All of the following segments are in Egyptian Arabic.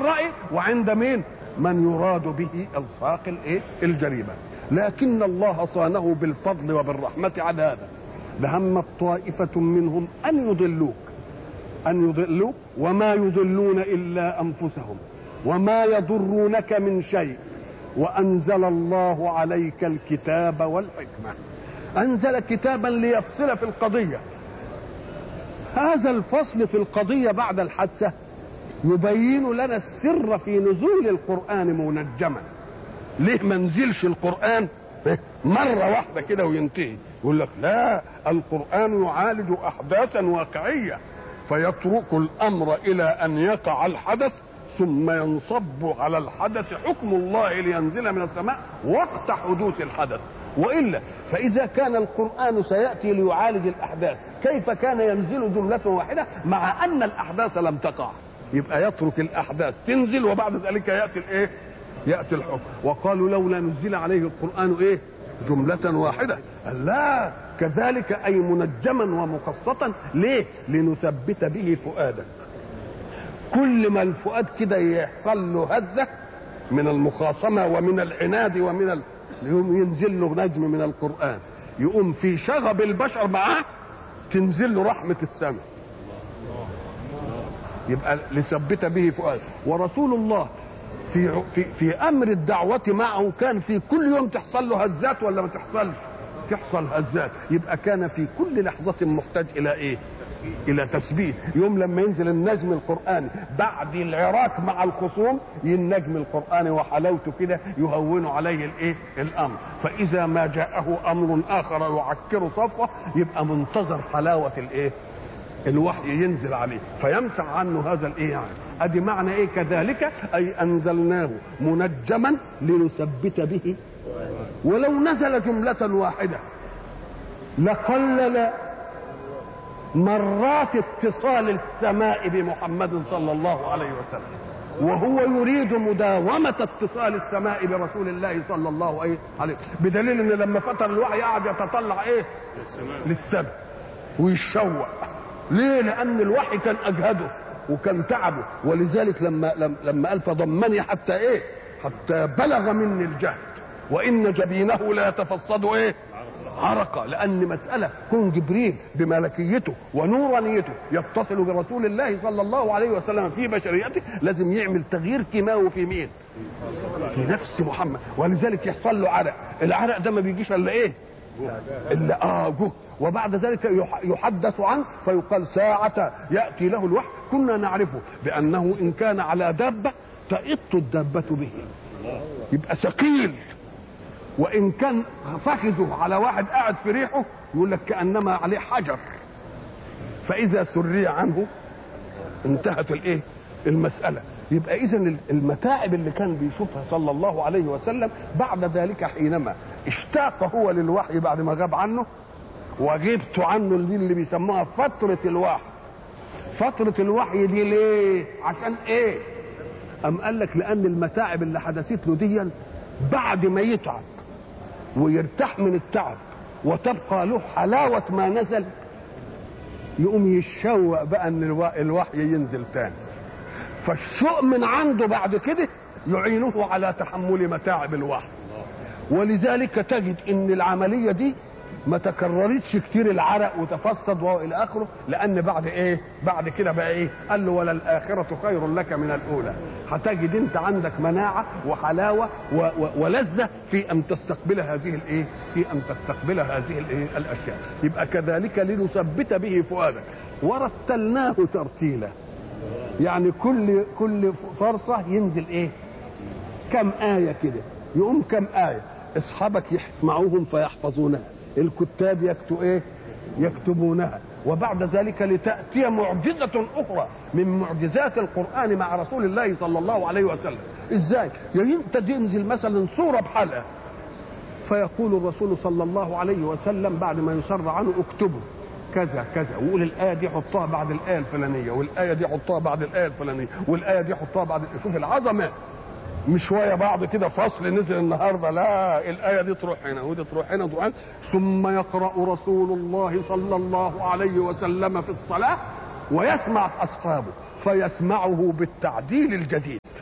الرأي وعند مين من يراد به الصاق الايه الجريمة لكن الله صانه بالفضل وبالرحمة على هذا لهمت طائفة منهم أن يضلوك أن يضلوك وما يضلون إلا أنفسهم وما يضرونك من شيء وأنزل الله عليك الكتاب والحكمة أنزل كتابا ليفصل في القضية هذا الفصل في القضية بعد الحادثة يبين لنا السر في نزول القرآن منجما ليه ما نزلش القرآن مرة واحدة كده وينتهي يقول لك لا القرآن يعالج أحداثا واقعية فيترك الأمر إلى أن يقع الحدث ثم ينصب على الحدث حكم الله لينزل من السماء وقت حدوث الحدث والا فاذا كان القران سياتي ليعالج الاحداث كيف كان ينزل جمله واحده مع ان الاحداث لم تقع يبقى يترك الاحداث تنزل وبعد ذلك ياتي الايه ياتي الحكم وقالوا لولا نزل عليه القران ايه جملة واحدة لا كذلك أي منجما ومقسطا ليه لنثبت به فؤادك كل ما الفؤاد كده يحصل له هزة من المخاصمة ومن العناد ومن ال... يقوم ينزل له نجم من القرآن يقوم في شغب البشر معاه تنزل له رحمة السماء يبقى لثبت به فؤاد ورسول الله في في في امر الدعوه معه كان في كل يوم تحصل له هزات ولا ما تحصلش؟ تحصل هزات يبقى كان في كل لحظه محتاج الى ايه؟ الى تثبيت يوم لما ينزل النجم القراني بعد العراك مع الخصوم النجم القراني وحلاوته كده يهون عليه الايه الامر فاذا ما جاءه امر اخر يعكر صفه يبقى منتظر حلاوه الايه الوحي ينزل عليه فيمسح عنه هذا الايه يعني ادي معنى ايه كذلك اي انزلناه منجما لنثبت به ولو نزل جملة واحدة لقلل مرات اتصال السماء بمحمد صلى الله عليه وسلم وهو يريد مداومة اتصال السماء برسول الله صلى الله عليه وسلم بدليل ان لما فتر الوحي قعد يتطلع ايه للسماء ويشوق ليه لان الوحي كان اجهده وكان تعبه ولذلك لما لما قال فضمني حتى ايه حتى بلغ مني الجهد وان جبينه لا يتفصد ايه عرقا لان مساله كون جبريل بملكيته ونورانيته يتصل برسول الله صلى الله عليه وسلم في بشريته لازم يعمل تغيير كيماوي في مين في نفس محمد ولذلك يحصل له عرق العرق ده ما بيجيش الا ايه الا اه جهد وبعد ذلك يحدث عنه فيقال ساعة يأتي له الوحي كنا نعرفه بأنه إن كان على دابة تئط الدابة به يبقى ثقيل وإن كان فخذه على واحد قاعد في ريحه يقول لك كأنما عليه حجر فإذا سري عنه انتهت الإيه المسألة يبقى إذا المتاعب اللي كان بيشوفها صلى الله عليه وسلم بعد ذلك حينما اشتاق هو للوحي بعد ما غاب عنه وغبت عنه دي اللي بيسموها فترة الوحي فترة الوحي دي ليه عشان ايه أم قال لك لأن المتاعب اللي حدثت له دي بعد ما يتعب ويرتاح من التعب وتبقى له حلاوة ما نزل يقوم يتشوق بقى ان الوحي ينزل تاني فالشوق من عنده بعد كده يعينه على تحمل متاعب الوحي ولذلك تجد ان العملية دي ما تكررتش كتير العرق وتفسد والى اخره لان بعد ايه بعد كده بقى ايه قال له ولا الاخره خير لك من الاولى هتجد انت عندك مناعه وحلاوه و و ولذه في ان تستقبل هذه الايه في ان تستقبل هذه الايه الاشياء يبقى كذلك لنثبت به فؤادك ورتلناه ترتيلا يعني كل كل فرصه ينزل ايه كم ايه كده يقوم كم ايه اصحابك يسمعوهم فيحفظونها الكتاب يكتب ايه يكتبونها وبعد ذلك لتأتي معجزة أخرى من معجزات القرآن مع رسول الله صلى الله عليه وسلم إزاي تنزل مثلا سورة بحلقة فيقول الرسول صلى الله عليه وسلم بعد ما يسر عنه اكتبوا كذا كذا ويقول الآية دي حطها بعد الآية الفلانية والآية دي حطها بعد الآية الفلانية والآية دي حطها بعد شوف العظمة مش شويه بعض كده فصل نزل النهارده لا الايه دي تروح هنا ودي تروح هنا تروح هنا ثم يقرا رسول الله صلى الله عليه وسلم في الصلاه ويسمع اصحابه فيسمعه بالتعديل الجديد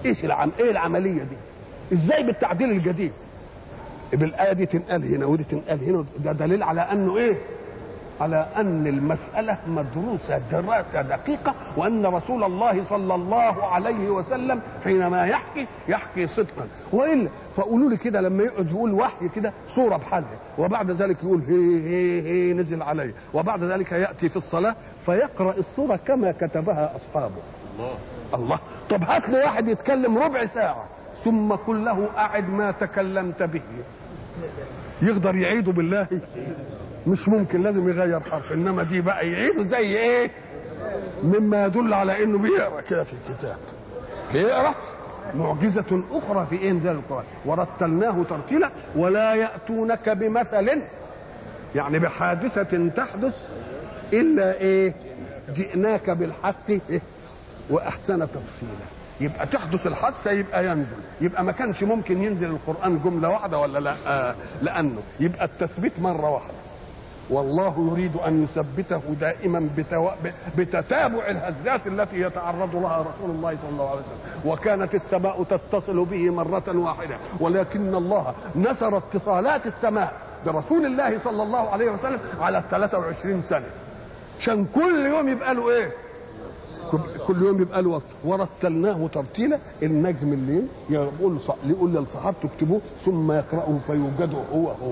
ايش العم ايه العمليه دي ازاي بالتعديل الجديد بالايه دي تنقل هنا ودي تنقل هنا ده دليل على انه ايه على ان المساله مدروسه دراسه دقيقه وان رسول الله صلى الله عليه وسلم حينما يحكي يحكي صدقا والا فقولوا لي كده لما يقعد يقول وحي كده صوره بحالها وبعد ذلك يقول هي هي هي نزل علي وبعد ذلك ياتي في الصلاه فيقرا الصوره كما كتبها اصحابه الله الله طب هات لي واحد يتكلم ربع ساعه ثم قل له اعد ما تكلمت به يقدر يعيده بالله مش ممكن لازم يغير حرف انما دي بقى يعيده زي ايه مما يدل على انه بيقرا كده في الكتاب بيقرا معجزة أخرى في إنزال القرآن ورتلناه ترتيلا ولا يأتونك بمثل يعني بحادثة تحدث إلا إيه جئناك بالحق إيه؟ وأحسن تفصيلا يبقى تحدث الحادثة يبقى ينزل يبقى ما كانش ممكن ينزل القرآن جملة واحدة ولا لا آه لأنه يبقى التثبيت مرة واحدة والله يريد ان يثبته دائما بتو... بتتابع الهزات التي يتعرض لها رسول الله صلى الله عليه وسلم وكانت السماء تتصل به مره واحده ولكن الله نثر اتصالات السماء برسول الله صلى الله عليه وسلم على 23 سنه عشان كل يوم يبقى له ايه كل يوم يبقى له وقت ورتلناه ترتيلا النجم الليل يقول يقول للصحابه اكتبوه ثم يقرأه فيوجد هو هو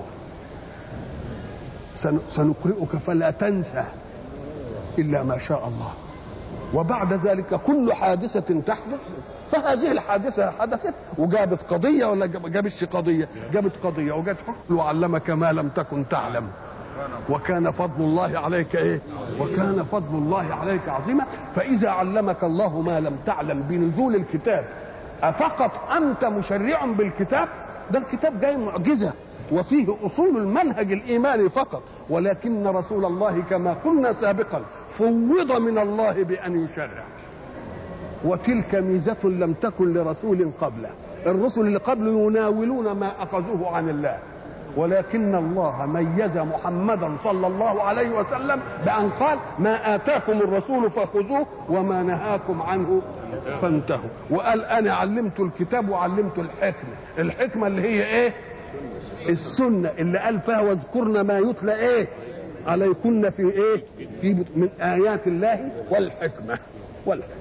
سنقرئك فلا تنسى الا ما شاء الله وبعد ذلك كل حادثه تحدث فهذه الحادثه حدثت وجابت قضيه ولا جابتش قضيه جابت قضيه وجابت حكم وعلمك ما لم تكن تعلم وكان فضل الله عليك ايه وكان فضل الله عليك عظيما فاذا علمك الله ما لم تعلم بنزول الكتاب افقط انت مشرع بالكتاب ده الكتاب جاي معجزه وفيه اصول المنهج الايماني فقط ولكن رسول الله كما قلنا سابقا فوض من الله بان يشرع وتلك ميزه لم تكن لرسول قبله الرسل اللي قبله يناولون ما اخذوه عن الله ولكن الله ميز محمدا صلى الله عليه وسلم بان قال ما اتاكم الرسول فخذوه وما نهاكم عنه فانتهوا وقال انا علمت الكتاب وعلمت الحكمه الحكمه اللي هي ايه السنه اللي قال فيها واذكرن ما يتلى ايه عليكن في ايه في من ايات الله والحكمه والحكمه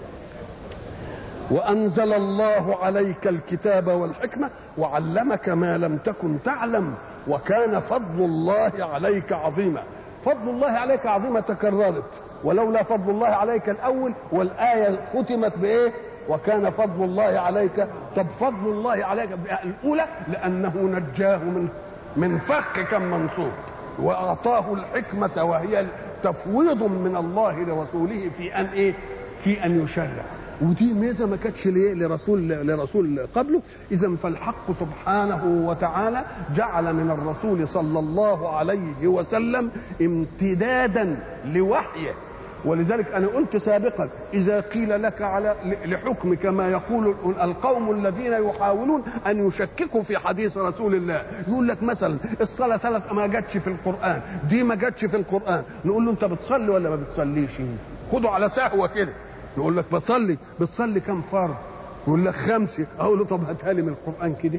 وانزل الله عليك الكتاب والحكمه وعلمك ما لم تكن تعلم وكان فضل الله عليك عظيما فضل الله عليك عظيما تكررت ولولا فضل الله عليك الاول والايه ختمت بايه وكان فضل الله عليك طب فضل الله عليك الاولى لانه نجاه من من فك كم منصوب واعطاه الحكمه وهي تفويض من الله لرسوله في ان ايه في ان يشرع ودي ميزه ما كانتش لرسول لرسول قبله اذا فالحق سبحانه وتعالى جعل من الرسول صلى الله عليه وسلم امتدادا لوحيه ولذلك انا قلت سابقا اذا قيل لك على لحكم كما يقول القوم الذين يحاولون ان يشككوا في حديث رسول الله يقول لك مثلا الصلاه ثلاث ما جاتش في القران دي ما جاتش في القران نقول له انت بتصلي ولا ما بتصليش خده على سهوه كده يقول لك بصلي بتصلي كم فرض يقول لك خمسه اقول له طب هاتها لي من القران كده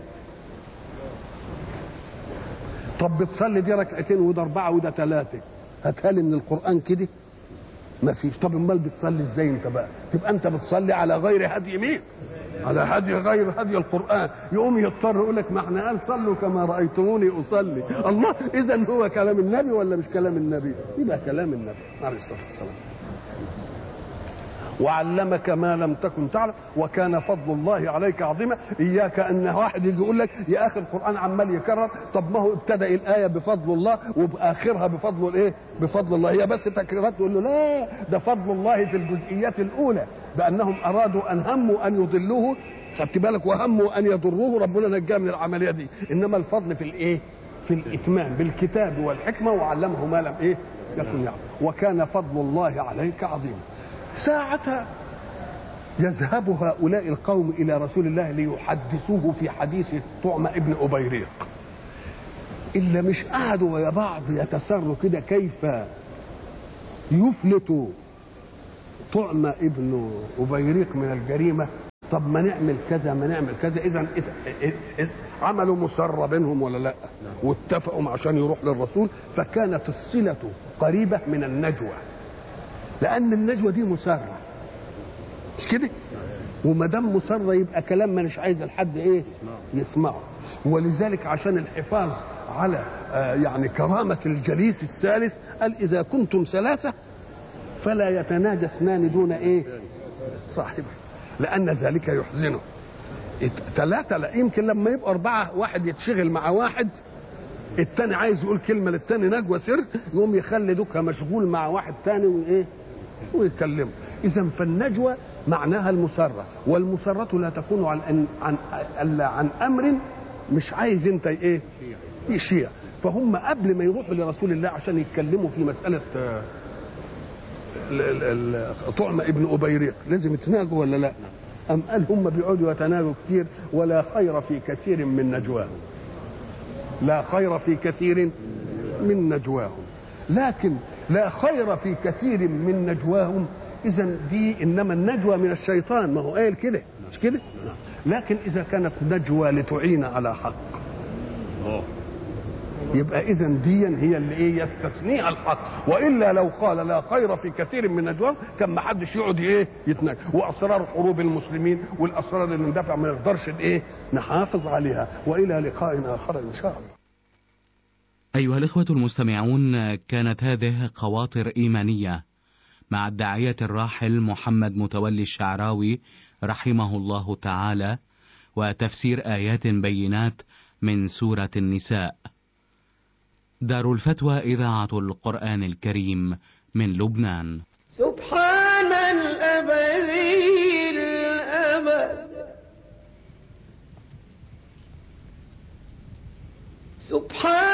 طب بتصلي دي ركعتين وده اربعه وده ثلاثه هاتها لي من القران كده ما فيش طب امال بتصلي ازاي انت بقى تبقى انت بتصلي على غير هدي مين على هدي غير هدي القران يقوم يضطر يقول لك ما احنا قال صلوا كما رايتموني اصلي الله اذا هو كلام النبي ولا مش كلام النبي يبقى كلام النبي عليه الصلاه والسلام وعلمك ما لم تكن تعلم وكان فضل الله عليك عظيما اياك ان واحد يجي يقول لك يا اخي القران عمال يكرر طب ما هو ابتدا الايه بفضل الله وباخرها بفضل الايه بفضل الله هي بس تكريرات تقول له لا ده فضل الله في الجزئيات الاولى بانهم ارادوا ان هموا ان يضلوه خدت بالك وهموا ان يضروه ربنا نجاه من العمليه دي انما الفضل في الايه في الاتمام بالكتاب والحكمه وعلمه ما لم ايه يكن يعلم وكان فضل الله عليك عظيما ساعة يذهب هؤلاء القوم إلى رسول الله ليحدثوه في حديث طعم ابن أبيريق إلا مش قعدوا ويا بعض يتسروا كده كيف يفلت طعم ابن أبيريق من الجريمة طب ما نعمل كذا ما نعمل كذا اذا عملوا مسرة بينهم ولا لا واتفقوا عشان يروح للرسول فكانت الصلة قريبة من النجوى لأن النجوى دي مسرة مش كده وما دام مسرة يبقى كلام ما مش عايز الحد ايه يسمعه ولذلك عشان الحفاظ على آه يعني كرامة الجليس الثالث قال إذا كنتم ثلاثة فلا يتناجى اثنان دون ايه صاحبه لأن ذلك يحزنه ثلاثة لا يمكن لما يبقى أربعة واحد يتشغل مع واحد التاني عايز يقول كلمة للتاني نجوى سر يقوم يخلي دوكها مشغول مع واحد تاني وإيه ويكلمه إذا فالنجوى معناها المسرة والمسرة لا تكون عن عن الا عن أمر مش عايز أنت إيه يشيع فهم قبل ما يروحوا لرسول الله عشان يتكلموا في مسألة طعم ابن أبيريق لازم يتناجوا ولا لا أم قال هم بيقعدوا يتناجوا كتير ولا خير في كثير من نجواهم لا خير في كثير من نجواهم لكن لا خير في كثير من نجواهم اذا دي انما النجوى من الشيطان ما هو قايل كده مش كده لكن اذا كانت نجوى لتعين على حق يبقى اذا دي هي اللي ايه يستثنيها الحق والا لو قال لا خير في كثير من نجواهم كان ما حدش يقعد ايه يتناجى واسرار حروب المسلمين والاسرار اللي ندافع ما نقدرش ايه نحافظ عليها والى لقاء اخر ان شاء الله أيها الإخوة المستمعون كانت هذه خواطر إيمانية مع الداعية الراحل محمد متولي الشعراوي رحمه الله تعالى وتفسير آيات بينات من سورة النساء دار الفتوى إذاعة القرآن الكريم من لبنان سبحان الأبدي الأبد سبحان